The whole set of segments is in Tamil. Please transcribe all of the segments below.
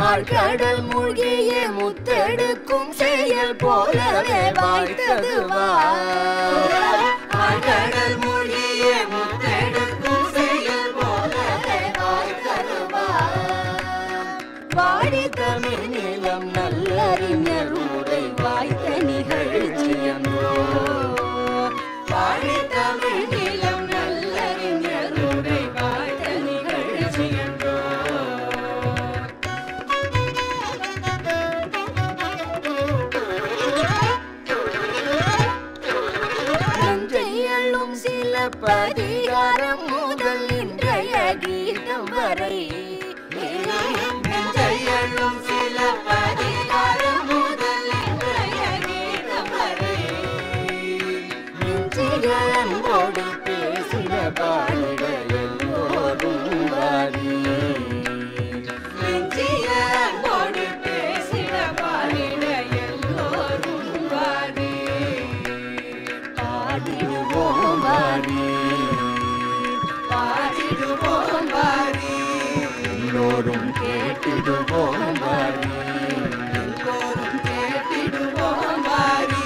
ஆழ்கடல் மூழ்கிய முத்தெடுக்கும் செயல் போலவே வாய்த்தது ஆழ்கடல் மூழ்கிய முத்தெடுக்கும் செயல் போலவே வாய்த்தது வாடி தமிழ் நிலம் நல்லறிஞர் உரை வாய்த்த நிகழ்ச்சியன்றோ வாடி தமிழ் நிலம் நல்லறிஞர் உரை வாய்த்த நிகழ்ச்சியன்றோ நஞ்சையள்ளும் சில பதிகாரம் முதல் இன்றைய கீதம் வரை நஞ்சையள்ளும் சில பதிகாரம் முதல் இன்றைய கீதம் வரை நெஞ்சிகளோடு பேசின பாடிட எல்லோரும் வாரி நெஞ்சிகளோடு பேசின பாடிட எல்லோரும் வாரி பாடிடுவோம் வாரி பாடிடுவோம் வாரி எல்லோரும் கேட்டிடுவோம் வாரி எல்லோரும் கேட்டிடுவோம் வாரி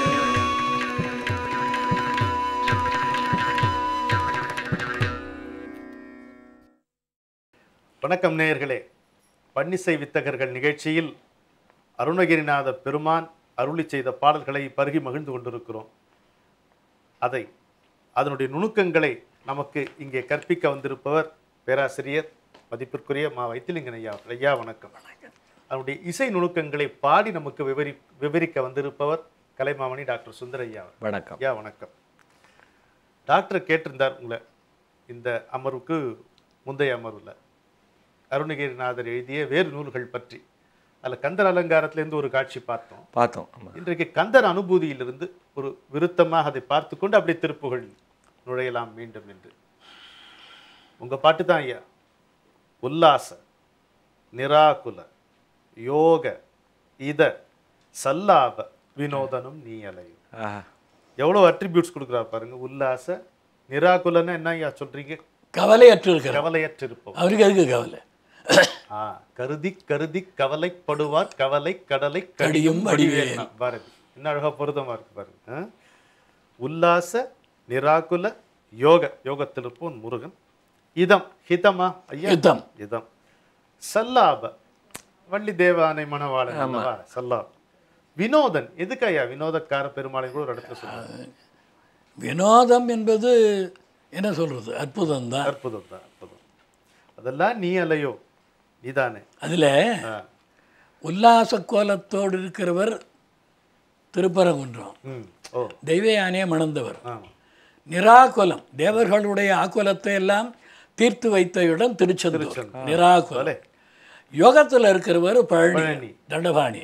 வணக்கம் நேயர்களே பன்னிசை வித்தகர்கள் நிகழ்ச்சியில் அருணகிரிநாத பெருமான் அருளி செய்த பாடல்களை பருகி மகிழ்ந்து கொண்டிருக்கிறோம் அதை அதனுடைய நுணுக்கங்களை நமக்கு இங்கே கற்பிக்க வந்திருப்பவர் பேராசிரியர் மதிப்பிற்குரிய மா வைத்திலிங்கன் ஐயா அவர்கள். ஐயா வணக்கம் அதனுடைய இசை நுணுக்கங்களை பாடி நமக்கு விவரி விவரிக்க வந்திருப்பவர் கலைமாமணி டாக்டர் சுந்தர ஐயா அவர்கள். வணக்கம் ஐயா வணக்கம் டாக்டர் கேட்டிருந்தார் உங்களை இந்த அமர்வுக்கு முந்தைய அமர்வில் அருணகிரிநாதர் எழுதிய வேறு நூல்கள் பற்றி அதில் கந்தர் அலங்காரத்திலேருந்து ஒரு காட்சி பார்த்தோம் பார்த்தோம் ஆமா. இன்றைக்கு கந்தர் அனுபூதியிலிருந்து ஒரு விருத்தமாக அதை பார்த்து கொண்டு அப்படியே திருப்புகள் நுழையலாம் மீண்டும் என்று உங்க பாட்டு தான் ஐயா உல்லாச நிராகுல யோக இத சல்லாப வினோதனும் நீ அலையும் ஆஹா. எவ்வளோ அட்ரிபியூட்ஸ் கொடுக்குறா பாருங்க உல்லாச நிராகுலன்னா என்ன ஐயா சொல்றீங்க கவலையற்று இருக்கிறார் கவலையற்றிருப்போம் அவருக்கு எதுக்கு கவலை ஆ கருதி கருதி கவலைப்படுவார் கவலை கடலை கடியும் கடியும் வடிவேல். வடிவேல் பாரதி என்ன அழகா பொருத்தமா இருக்கு பாருங்க ஆ? உல்லாச நிராகுல யோக யோகத்தில் இருப்போன் முருகன் இதம் ஹிதமா ஐயா யுத்தம் இதம் சல்லாப வள்ளி தேவானை மணவாளன் அல்லவா? சல்லாப் வினோதன் எதுக்கு ஐயா வினோதக்கார பெருமாளை கூட ஒரு இடத்துல சொல்லுவாங்க வினோதம் என்பது என்ன சொல்றது அற்புதம் தான் அற்புதம் தான் அற்புதம் அதெல்லாம் நீ அலையோ நீதானே அதில் ஆ. உல்லாச கோலத்தோடு இருக்கிறவர் திருப்பரங்குன்றம் ம் ஓ தெய்வயானே மணந்தவர் ஆமா நிராகுலம் தேவர்களுடைய ஆக்குலத்தை எல்லாம் தீர்த்து வைத்த இடம் திருச்செந்தூர் நிராகுலம் யோகத்தில் இருக்கிறவர் பழனி பழனி. தண்டபாணி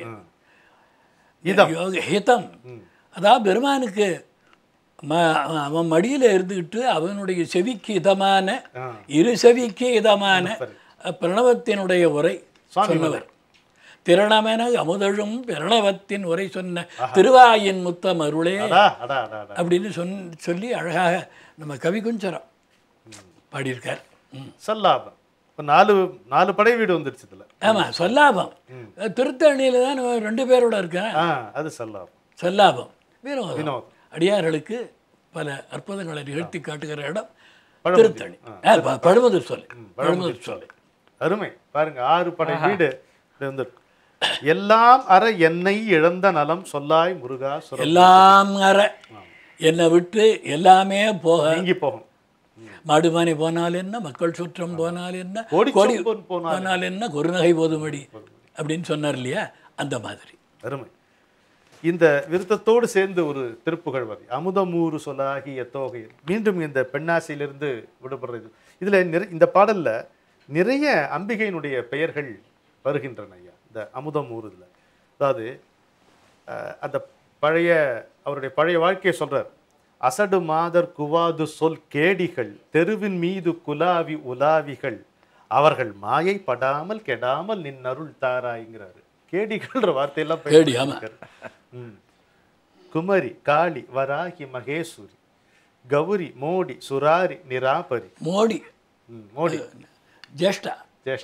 இதம் யோக ஹிதம் அதாவது பெருமானுக்கு ம- அவன் மடியில் இருந்துக்கிட்டு அவனுடைய செவிக்கு இதமான ஆ. இரு செவிக்கு இதமான பிரணவத்தினுடைய உரை சொன்னவர் திரணமென அமுதழும் பிரணவத்தின் உரை சொன்ன திருவாயின் முத்தம் அருளே அடா அடா அடா அடா அப்படின்னு சொன் சொல்லி அழகாக நம்ம கவி குஞ்சரம் பாடியிருக்கார் ம். சல்லாபம் இப்போ நாலு நாலு படை வீடு வந்துருச்சு இதுல ஆமாம் சொல்லாபம் திருத்தணியில் தான் நம்ம ரெண்டு பேரோட இருக்கேன் ஆ அது சல்லாபம் சொல்லாபம் வினோதம் வினோதம் அடியார்களுக்கு பல அற்புதங்களை நிகழ்த்தி காட்டுகிற இடம் பழமுதிர். திருத்தணி ஆ, ப- பழுமுதிர் சொல்லி பழுமுதிர் சொல்லி அருமை பாருங்க ஆறு படை வீடு இது வந்து எல்லாம் அற என்னை இழந்த நலம் சொல்லாய் முருகா சுரம் எல்லாம் அற என்னை விட்டு எல்லாமே போக நீங்கி போகும் மாடுமானி போனால் என்ன மக்கள் சுற்றம் போனால் என்ன கோடி கோடி சொம்பொன் போனால் போனால் என்ன குறுநகை போதுமடி அப்படின்னு சொன்னார் இல்லையா அந்த மாதிரி அருமை இந்த விருத்தத்தோடு சேர்ந்து ஒரு திருப்புகழ் வரி அமுதமூறு சொலாகிய தோகையில் மீண்டும் இந்த பெண்ணாசையிலிருந்து விடுபடுறது இதுல நிறை இந்த பாடல்ல நிறைய அம்பிகையினுடைய பெயர்கள் வருகின்றன ஐயா இந்த அமுதமூறு இதுல அதாவது அஹ், அந்த பழைய அவருடைய பழைய வாழ்க்கையை சொல்றார் அசடு மாதர் குவாது சொல் கேடிகள் தெருவின் மீது குலாவி உலாவிகள் அவர்கள் மாயை படாமல் கெடாமல் நின் அருள் தாராய்ங்கிறாரு கேடிகள்ன்ற வார்த்தையெல்லாம் கேடி, ஆமா. பயன்படுத்தியிருக்காரு. ம். குமரி காளி வராகி மகேஸ்வரி கௌரி மோடி சுராரி நிராபரி மோடி ம், மோடி ஜேஷ்டா ஜேஷ்டா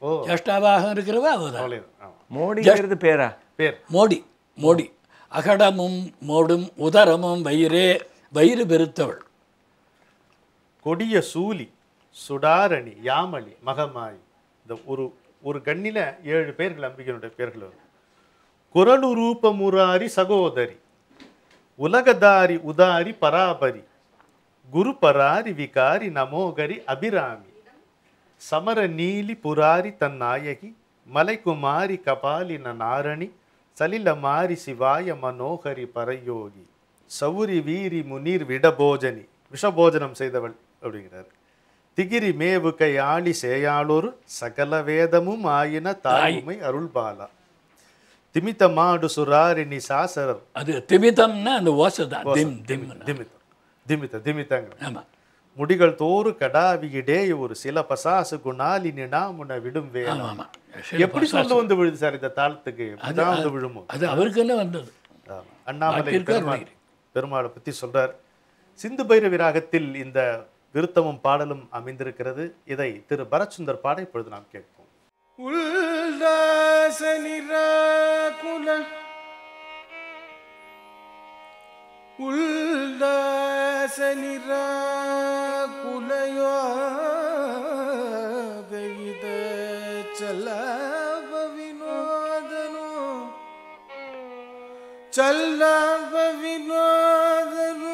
ஓ ஜேஷ்டாவாக இருக்கிறவ அவதான் அவ்வளவுதான் ஆமா மோடிங்கிறது பேரா பேர் மோடி மோடி அகடமும் மோடும் உதரமும் வயிறே வயிறு பெருத்தவள் கொடிய சூலி சுடாரணி யாமளி மகமாயி இந்த ஒரு ஒரு கண்ணில ஏழு பேர்கள் அம்பிகையினுடைய பேர்கள் வரும் குரலுரூப முராரி சகோதரி உலகதாரி உதாரி பராபரி குரு பராரி விகாரி நமோகரி அபிராமி ಸಮರ ನೀಲಿ ಪುರಾರಿ ತನ್ನಾಯಕಿ ಮಲೈಕುಮಾರಿ ಕಪಾಲಿನ ನಾರಣಿ ಸಲಿಲ ಮಾರಿ ಶಿವಾಯ ಮನೋಹರಿ பரயோகி சௌரி வீரி முனீர் விடபோஜனி விஷபோஜனம் செய்தவள் அப்படிங்கிறார் திகிரி மேவுகை ஆளி சேயாளொரு சகல வேதமும் ஆயின தாயுமை அருள்பாலா திமித்த மாடு சுராரிணி சாசரர் அது திமிதம்னா அந்த ஓசை தான் திம் திம் திமித்த திமித்த திமித்தங்க ஆமாம் முடிகள் தோறு கடாவியிடே ஒரு சில பசாசு குணாலி நினாமுன விடும் வேணும் ஆமாம் எப்படி சொல்ல வந்து விழுது சார் இந்த தாளத்துக்கு இப்படிதான் வந்து விழுமோ அது அவருக்குன்னு வந்தது ஆமா. அண்ணாமலை வாக்கிற்கு பெருமாள் அருணகிரி. பெருமாளை பத்தி சொல்றார் சிந்து பைரவி ராகத்தில் இந்த விருத்தமும் பாடலும் அமைந்திருக்கிறது இதை திரு பரத்சுந்தர் பாட இப்பொழுது நாம் கேட்போம் உல்லாச நிராகுல உல்லாச நிராகுலயோகவித ಚಲಾವ ವಿನೋದನು ಚಲ್ಲಾವ ವಿನೋದನು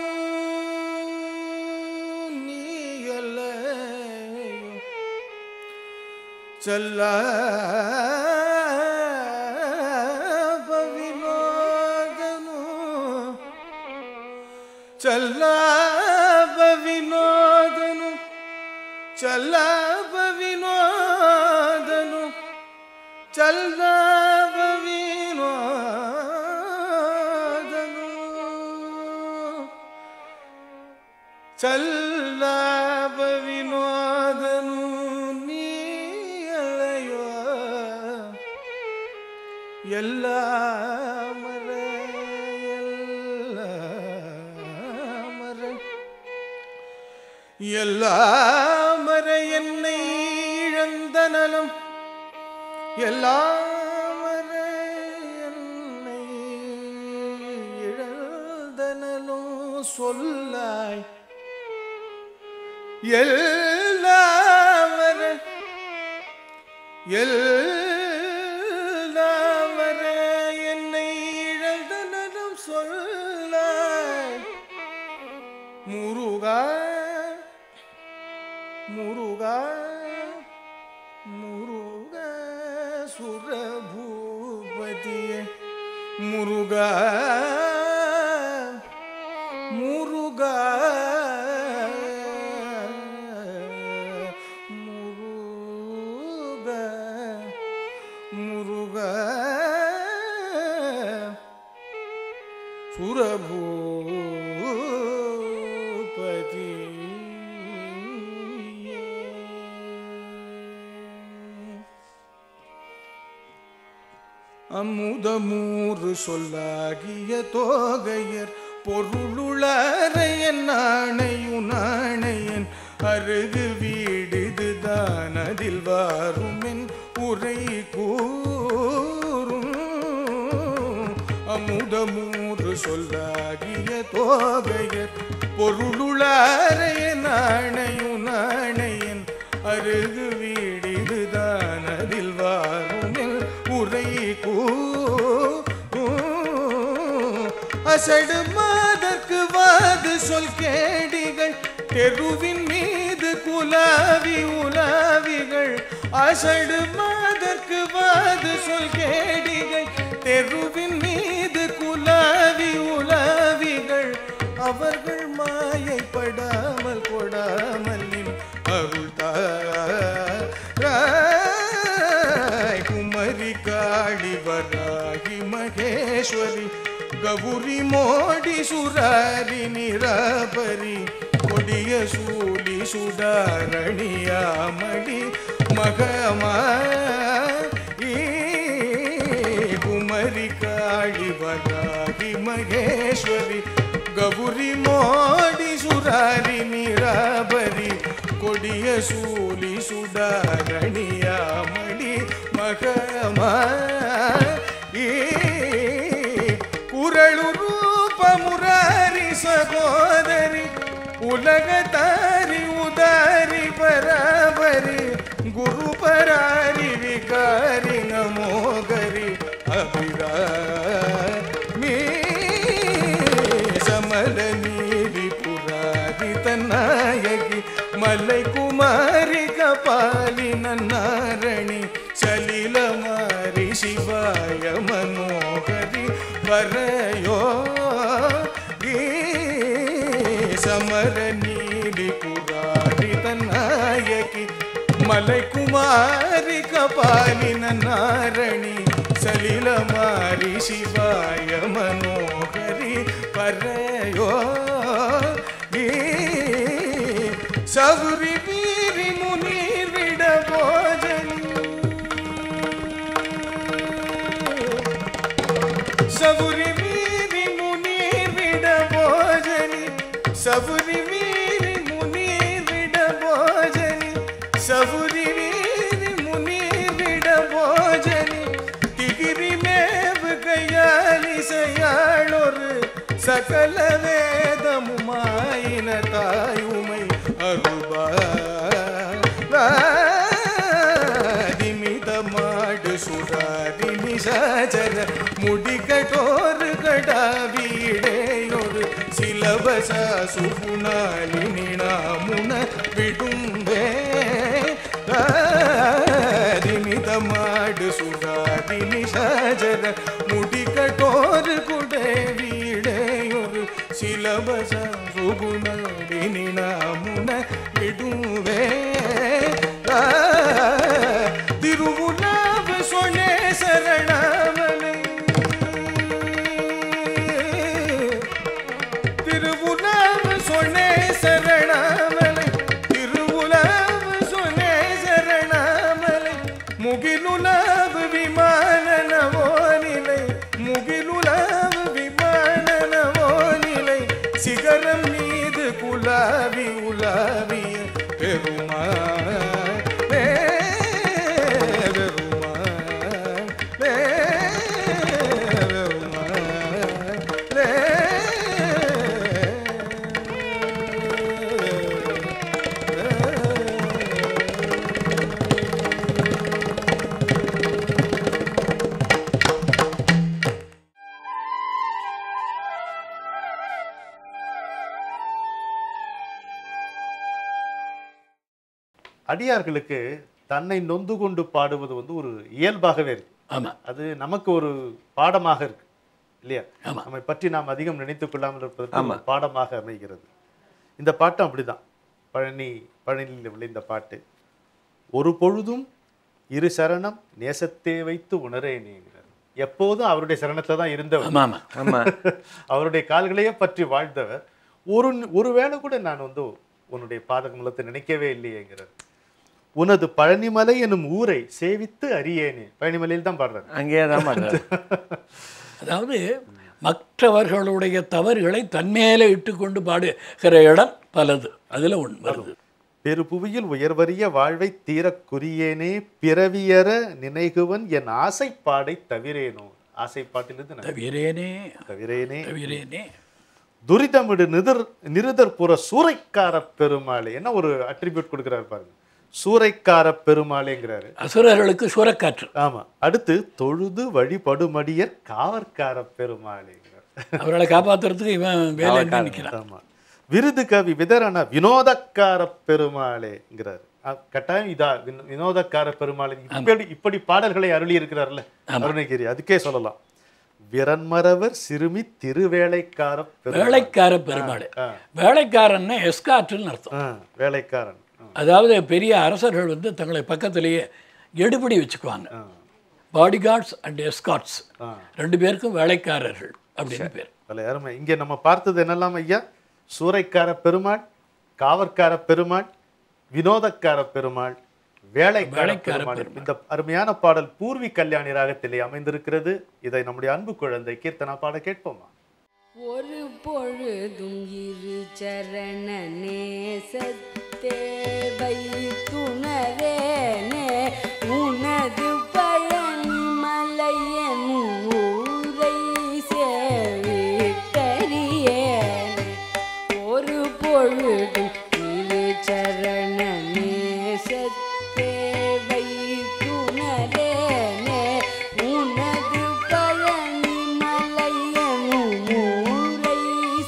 ನೀಯಲಯೋ ಚಲ್ಲಾವ ವಿನೋದನು ಚಲ್ಲಾವ ವಿನೋದನು ಚಲ್ಲಾವ ವಿನೋದನು ಚಲ್ಲಾವ ವಿನೋದನು ಚಲ್ಲಾವ ವಿನೋದನು ನೀಯಲಯೋ ಎಲ್ಲ ಮರ ಎಲ್ಲ ಮರ எல்லா மர என்னை இழந்த நலம் எல்லா மர என்னை இழந்த நலம் சொல்லாய் எல்லா மர எல்லா மர என்னை இழந்த நலம் சொல்லாய் முருகா முருகா முருக சுரபூபதியே முருகா முருகா முருக முருகா சுரபூபதி அமுதமூறு சொல்லாகிய தோகையர் பொருளுளறையன் நாணையும் நாணையன் அருகு வீடுதுதான் அதில் வாருமென் உரை கூறும் அமுதமூறு சொல்லாகிய தோகையர் பொருளுளாரைய நாணையும் நாணையன் அருகு வீடிதுதான் அதில் வாருமென் உரை கூ அசடு மாதற்கு வாது சொல் கேடிகள் தெருவின் மீது குலாவி உலாவிகள் அசடு மாதற்கு வாது சொல் கேடிகள் தெருவின் மீது குலாவி உலாவிகள் அவர்கள் மாயைப்படாமல் கொடாமல் நின் அருள் தாராய் குமரி காளி வராகி மகேஸ்வரி கௌரி மோடி சுராரி நிராபரி கொடிய சூலி சுடாரணியாமணி மகமா குமரி காளி வராகி மகேஸ்வரி கௌரி மோடி சுராரி நிராபரி கொடிய சூலி சுடரணியாமணி மகமா குரளு ரூப முராரி சகோதரி உலக தாரி உதாரி பராபரி குரு பராரி விகாரி நமோகரி அபிராமி சமல நீதி புராரி தன்னாயகி மலை குமாரி கபாலி நன்னாரணி சலில மாரி சிவாய மனோகரி வரயோ ಸಮರ ನೀಲಿ ಪುರಾರಿ ತನ್ನಾಯಕಿ ಮಲೈ ಕುಮಾರಿ ಕಪಾಲಿನ ನಾರಣಿ ಸಲಿಲ ಮಾರಿ ಶಿವಾಯ ಮನೋಹರಿ ಪರಯೋ ಸೌರಿ ವೀರಿ ಮುನಿ ವಿಡ ಭೋಜನಿ சபுரி வீரி முனீர் விட போஜனி சபுரி வீரி முனீர் விட போஜனி சபுரி வீரி முனீர் விட போஜனி திகிரி மேவு கையாலி செய்யாளொரு சகல வேதமுமாயின தாயுமை அருபா நிமித மாடு சுடாரி நிசாச்சர முடிகட்டோரு கடாவீடேயொரு சிலபச சுகுணாலினி நாமுன விடும்பே நிமித மாடு சுடாரி நிசாச்சர முடிகட்டோரு குடே வீடேயொரு சிலபச சுகுணாலினி நாமுன விடுவே திருவுலாவ சொன்னே சரணாமலை திருவுலாவ சொன்னே சரணாமலை திருவுலாவ சொன்னே சரணாமலை முகிலுலாவு விமான நவோனிலை முகிலுலாவு விமான நவோனிலை சிகரம் மீது குலாவி உலாவிய பெருமாள் அடியார்களுக்கு தன்னை நொந்து கொண்டு பாடுவது வந்து ஒரு இயல்பாகவே இருக்கு ஆமா அது நமக்கு ஒரு பாடமாக இருக்கு இல்லையா ஆமா. நம்மை பற்றி நாம் அதிகம் நினைத்துக் கொள்ளாமல் இருப்பதற்கு ஒரு பாடமாக அமைகிறது இந்த பாட்டும் அப்படிதான் பழனி பழனியில் விளைந்த பாட்டு ஒரு பொழுதும் இரு சரணம் நேசத்தே வைத்து உணரேனேங்கிறார் எப்போதும் அவருடைய சரணத்துல தான் இருந்தவர் ஆமா ஆமா ஆமா அவருடைய கால்களையே பற்றி வாழ்ந்தவர் ஒரு ஒரு வேளை கூட நான் வந்து உன்னுடைய பாதகமலத்தை நினைக்கவே இல்லையேங்கிறார் உனது பழனிமலை எனும் ஊரை சேவித்து அறியேனே பழனிமலையில் தான் பாடுறாரு அங்கேயே தான் பண்றாரு அதாவது மற்றவர்களுடைய தவறுகளை தன்மேலே இட்டுக்கொண்டு பாடுகிற இடம் பலது அதுல ஒன்று வருது பெரு புவியில் உயர்வறிய வாழ்வை தீரக் குறியேனே பிறவியற நினைகுவன் என் ஆசைப்பாடை தவிரேனோ ஆசைப்பாட்டிலிருந்து நான் தவிரேனே தவிரேனே தவிரேனே துரிதமிடு நிதர் நிருதற்புற சூறைக்கார பெருமாளே என்ன ஒரு அட்ரிபியூட் கொடுக்குறாரு பாருங்க சூறைக்கார பெருமாளேங்கிறாரு அசுரர்களுக்கு சூறக்காற்று ஆமா அடுத்து தொழுது வழிபடுமடியர் காவற்கார பெருமாளேங்கிறார் அவர்களை காப்பாத்துறதுக்கு இவன் வேலை நிற்கிறான் ஆமா விருது கவி விதரண வினோதக்கார பெருமாளேங்கிறார் அஹ், கட்டாயம் இதா வினோ- வினோதக்கார பெருமாளே இப்படி இப்படி பாடல்களை அருளி இருக்கிறார்ல அருணகிரி அதுக்கே சொல்லலாம் விரன்மரவர் சிறுமி திருவேளைக்கார பெருமாள் வேலைக்கார பெருமாள் வேலைக்காரன்னா எஸ்காற்றுன்னு அர்த்தம் ஆ, வேலைக்காரன் ஆ, அதாவது பெரிய அரசர்கள் வந்து தங்களை பக்கத்திலேயே எடுபிடி வச்சுக்குவாங்க பாடி கார்ட்ஸ் அண்ட் எஸ்காட்ஸ் ஆ. ரெண்டு பேருக்கும் வேலைக்காரர்கள் அப்படின்னு பேர் பல அருமை இங்கே நம்ம பார்த்தது என்னெல்லாம் ஐயா சூறைக்கார பெருமாள் காவற்கார பெருமாள் வினோதக்கார பெருமாள் வேலைக்கார வேலைக்கார பெருமாள் இந்த அருமையான பாடல் பூர்வி கல்யாணி ராகத்திலே அமைந்திருக்கிறது இதை நம்முடைய அன்பு குழந்தை கீர்த்தனா பாட கேட்போமா ஒரு பொழுதும் இரு சரண நேசத்தே தேவை துணரேனே உனது பழனி மலையன் ஊரை சேவித்தறியேனே ஒரு பொழுதும் இரு சரண நேசத்தேவை துணரேனே உனது பழனி மலையன் ஊரை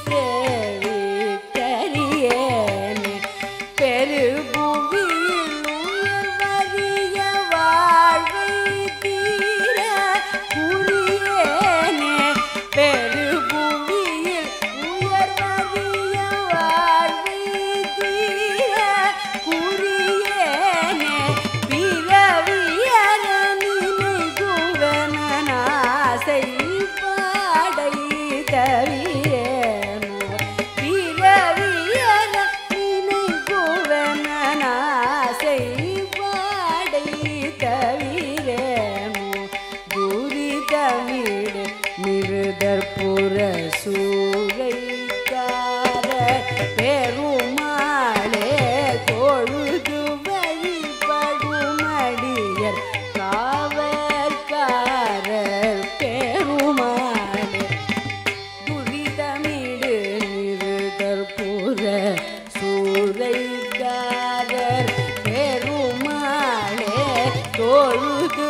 சேவித்தறியேனே பெருபுவியில் உயர்வறிய வாழ்வை தீர புரியேனே பெருபுவியில் உயர்வறிய வாழ்வை தீர புரியேனே பிறவியற நினைகுவனாசை பாடை தவியேனோ பிறவியற நினைகுவனாசை பாடை தவிரேனோ துரிதமிடு நிருதற்புற சூறைக்கார பெருமாளே தொழுது வழிபடுமடியர் காவற்காரர் பெருமாளே துரிதமிடு நிருதற்புற சூறைக்காரர் பெருமாளே தொழுது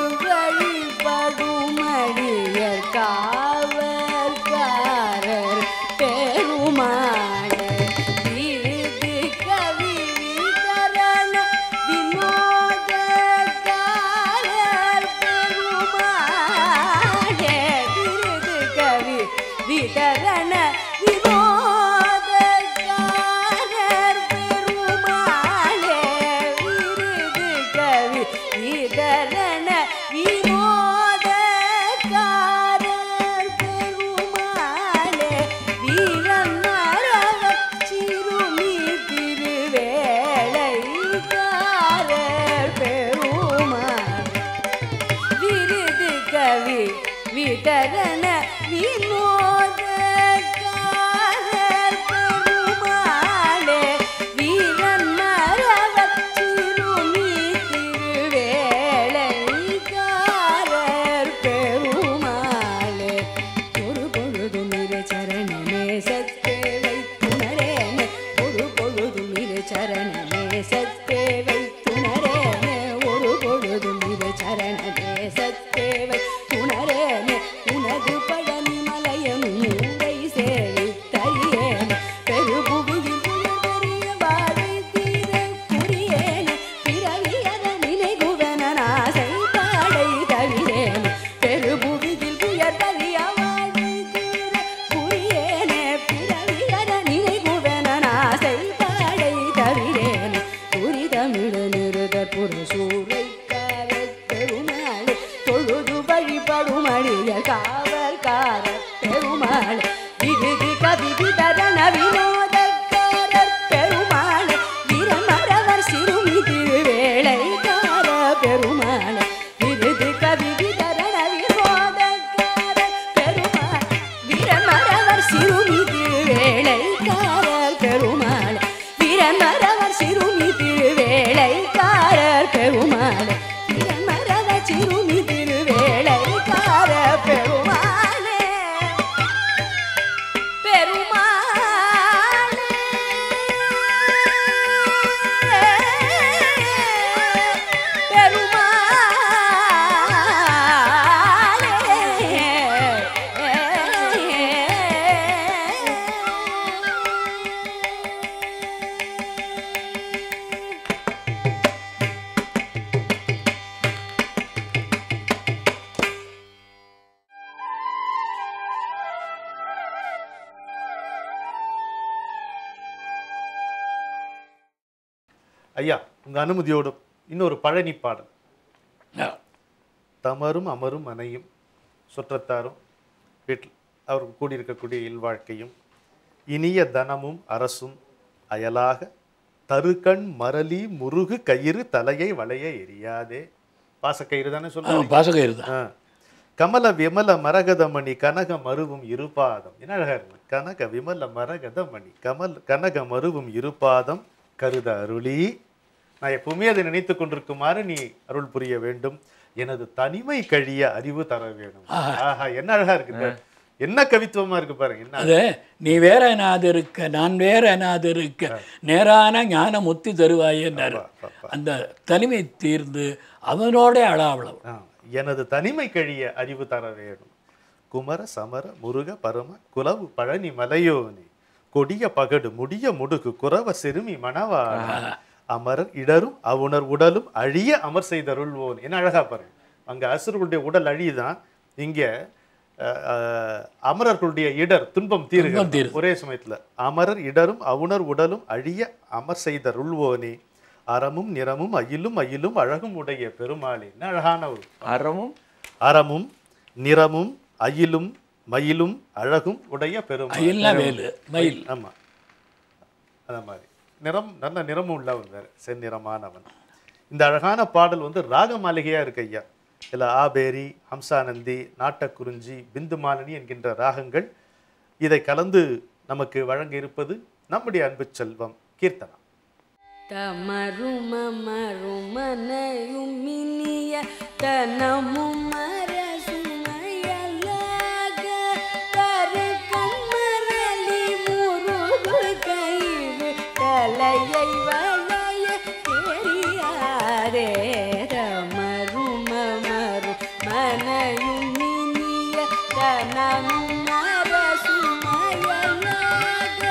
வழிபடுமடியர் காவற்காரர் பெருமாளே விருது கவி விதரண வினோதக்காரர் பெருமாளே விருது கவி விதரண வினோதக்காரர் பெருமாளே விருது கவி விதரண வினோதக்காரர் பெருமாளே வீரன் மரவர் சிறுமி திருவேளைக்காரர் பெருமாள் விருது கவி விதரண வினோதக்காரர் பெருமாளே வீரன் மரவர் சிறுமி திருவேளைக்காரர் பெருமாளே ஒரு பொழுதும் இரு சரணமே சத்தேவை துணரேனே ஒரு பொழுதும் இரு சரணமே சத்தேவை துணரேனே ஒரு பொழுதும் இரு சரணமே சத்தேவை துணரேனே உனது பழனி மலையன் ஊரை சேவை தரியேனே பெருபுவியில் உயர்வறிய வாழை தீர புரியேனே பிறவியத நினைகுவனாசை பாடை தவிரேனே பெருபுவியில் உயர்வறிய வாழை தீர புரியேனே பிறவியத நினைகுவனாசை பாடை தவிரேனே துரிதமிடு நிருதற்புற சூறைக்கார பெருமாளே தொழுது வழிபடும் அழிய காவற்கார பெருமாளே விருது கவி விதரண வினோதக்காரர் பெருமாளே வீரமரவர் சிறுமி திருவேளைக்கார பெருமாளே விருது கவி விதரண வினோதக்காரர் பெருமாள் வீரமரவர் சிறுமி திருவேளைக்காரர் பெருமாளே வீரமரவர் சிறுமி திருவேளைக்காரர் பெருமாளே வீரமரவர் சிறுமி திருவேளைக்காரர் பெருமாளே பெருமாளே ஐயா உங்க அனுமதியோடு இன்னொரு பழனி பாடல் ஆ. தமரும் அமரும் மனையும் சுற்றத்தாரும் வீட்டில் அவருக்கு கூடியிருக்கக்கூடிய இல்வாழ்க்கையும் இனிய தனமும் அரசும் அயலாக தருகண் மரளி முருகு கயிறு தலையை வளைய எரியாதே பாசக்கயிறு தானே ஆ, சொல்றாங்க பாசக்கயிறு தான் ஆ. கமல விமல மரகதமணி கனக மருவும் இருபாதம் என்ன அழகா இருக்கு கனக விமல மரகதமணி கமல் கனக மருவும் இருபாதம் கருத அருளி நான் எப்பவுமே அதை நினைத்து கொண்டிருக்குமாறு நீ அருள் புரிய வேண்டும் எனது தனிமை கழிய அறிவு தர வேணும் ஆஹா என்ன அழகா இருக்கு இந்த- என்ன கவித்துவமா இருக்கு பாருங்க என்ன அது நீ வேற எனாது இருக்க நான் வேற எனாது இருக்க நேரான ஞான முத்தி தருவாயேன்னாரு அந்த தனிமை தீர்ந்து அவனோட அளாவளவு ஆ, எனது தனிமை கழிய அறிவு தர வேணும் குமர சமர முருக பரம குலவு பழனி மலையோனி கொடிய பகடு முடிய முடுகு குறவ சிறுமி மணவாள அமரர் இடரும் அவுணர் உடலும் அழிய அமர் செய்தருள்வோன் என்ன அழகா பாருங்க அங்க அசுரர்களுடைய உடல் அழியுதான் இங்க அஹ், அஹ், அமரர்களுடைய இடர் துன்பம் தீருகிறது தீருது. ஒரே சமயத்துல அமரர் இடரும் அவுணர் உடலும் அழிய அமர் செய்தருள்வோனே அறமும் நிறமும் அயிலும் அயிலும் அழகும் உடைய பெருமாளே என்ன அழகான ஒரு அறமும் அறமும் நிறமும் அயிலும் மயிலும் அழகும் உடைய பெருமாள் அயில்னா வேலு மயில் ஆமா அந்த மாதிரி நிறம் நல்ல நிறமும் உள்ளவன் வேற செந்நிறமானவன் இந்த அழகான பாடல் வந்து ராக மாளிகையா இருக்கு ஐயா இதுல ஆபேரி ஹம்சானந்தி நாட்டக்குறிஞ்சி பிந்து மாலினி என்கின்ற ராகங்கள் இதை கலந்து நமக்கு வழங்க இருப்பது நம்முடைய அன்பு செல்வம் கீர்த்தனம் தமருமமருமனையும் மினிய தனமும் மரசுமையலாக கருக்கமரலி முருகு கயிறு தலையை வளைய தெரியாதே தமருமமரு மனையும் மினிய தனமும் மரசுமையலாக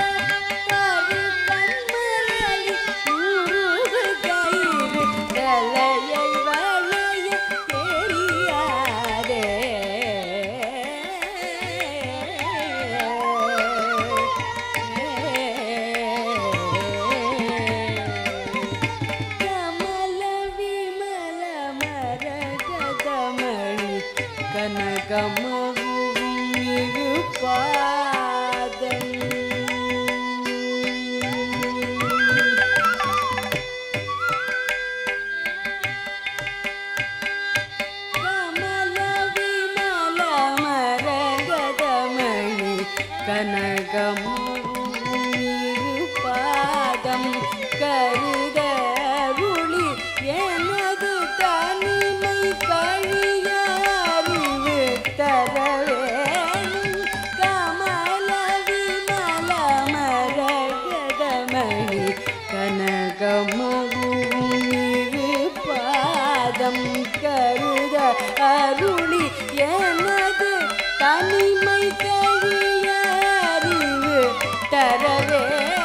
கருக்கமரலி முருகு கயிறு தலையை வளைய தெரியாதே கமல விமல மரகதமணி கனகமரும் இருபாதம் கமல விமல மரகதமணி கனகமுருபாதம் கருதருளி எனது தனிமை கழியாறிவு தரவேணும் கமல விமல மரகதமணி கனகமுருபாதம் கருத அருளி எனது தனிமை கழியறிவு தரவே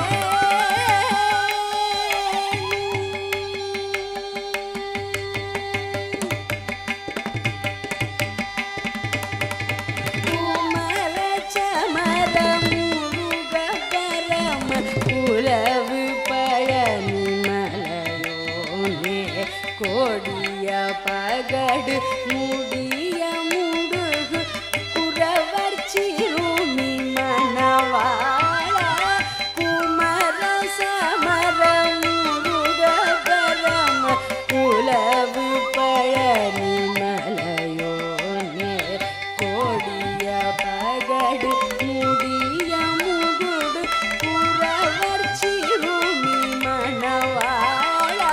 குமர சமர முருக பரம குலவு பழனி மலையோனே கோடிய பகடு முடிய முடுகு குறவர் சிறுமி மணவாளா குமர சமர முருக பரம குலவு பழனி மலையோனே கோடிய பகடு முடிய முகுடு புறவர் சிறுமி மணவாளா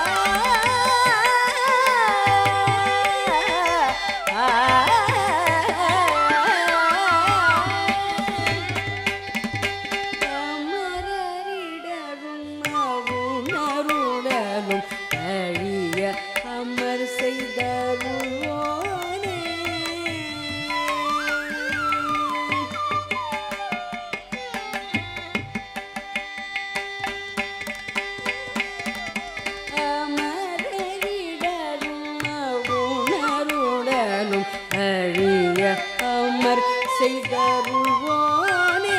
அமரரிடரும் அவுணருடலும் அழிய அமர் செய்தருவோனே அமரரிடரும் அவுணருடலும் அழிய அமர் செய்தருவோனே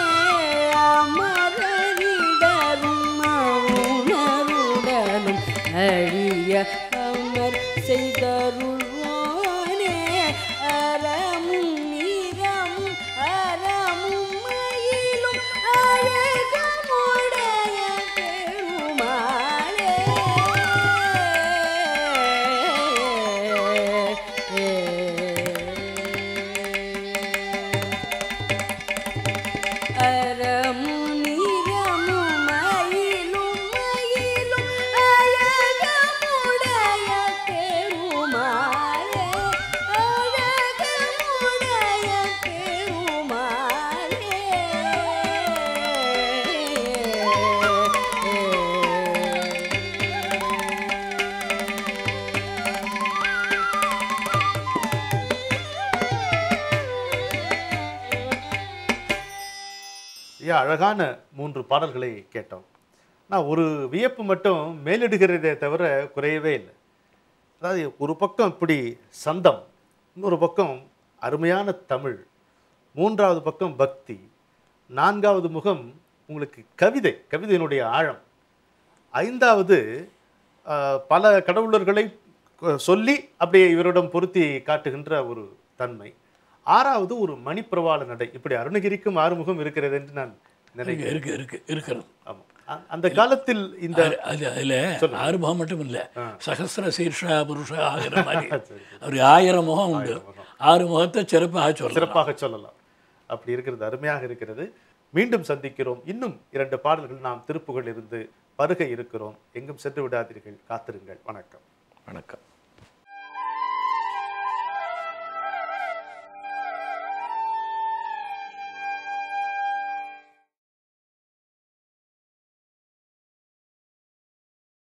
அமரரிடரும் அவுணருடலும் அழிய அமர் செய்தருவோனே அறமும் நீரமும் அறமும் மயிலும் அழகமுடைய பெருமாளே அறமும் நீரமும் மயிலும் மயிலும் மிக அழகான மூன்று பாடல்களை கேட்டோம் நான் ஒரு வியப்பு மட்டும் மேலிடுகிறதே தவிர குறையவே இல்லை அதாவது ஒரு பக்கம் இப்படி சந்தம் இன்னொரு பக்கம் அருமையான தமிழ் மூன்றாவது பக்கம் பக்தி நான்காவது முகம் உங்களுக்கு கவிதை கவிதையினுடைய ஆழம் ஐந்தாவது ஆஹ், பல கடவுளர்களை க- சொல்லி அப்படியே இவரிடம் பொருத்தி காட்டுகின்ற ஒரு தன்மை ஆறாவது ஒரு மணிப்பிரவாள நடை இப்படி அருணகிரிக்கும் ஆறுமுகம் இருக்கிறது என்று நான் நினைக்கிறேன் இருக்கு இருக்கு இருக்கு இருக்கிறது ஆமாம் அ- அந்த காலத்தில் இந்த அது- அது அதில் ஆறுமுகம் மட்டும் இல்லை சகசிர சீர்ஷா புருஷா ஆகிற மாதிரி ஒரு ஆயிரம் முகம் உண்டு ஆறு முகத்தை சிறப்பாக சொல்லலாம் சிறப்பாக சொல்லலாம் அப்படி இருக்கிறது அருமையாக இருக்கிறது மீண்டும் சந்திக்கிறோம் இன்னும் இரண்டு பாடல்கள் நாம் திருப்புகள் இருந்து பருக இருக்கிறோம் எங்கும் சென்று விடாதீர்கள் காத்திருங்கள் வணக்கம் வணக்கம்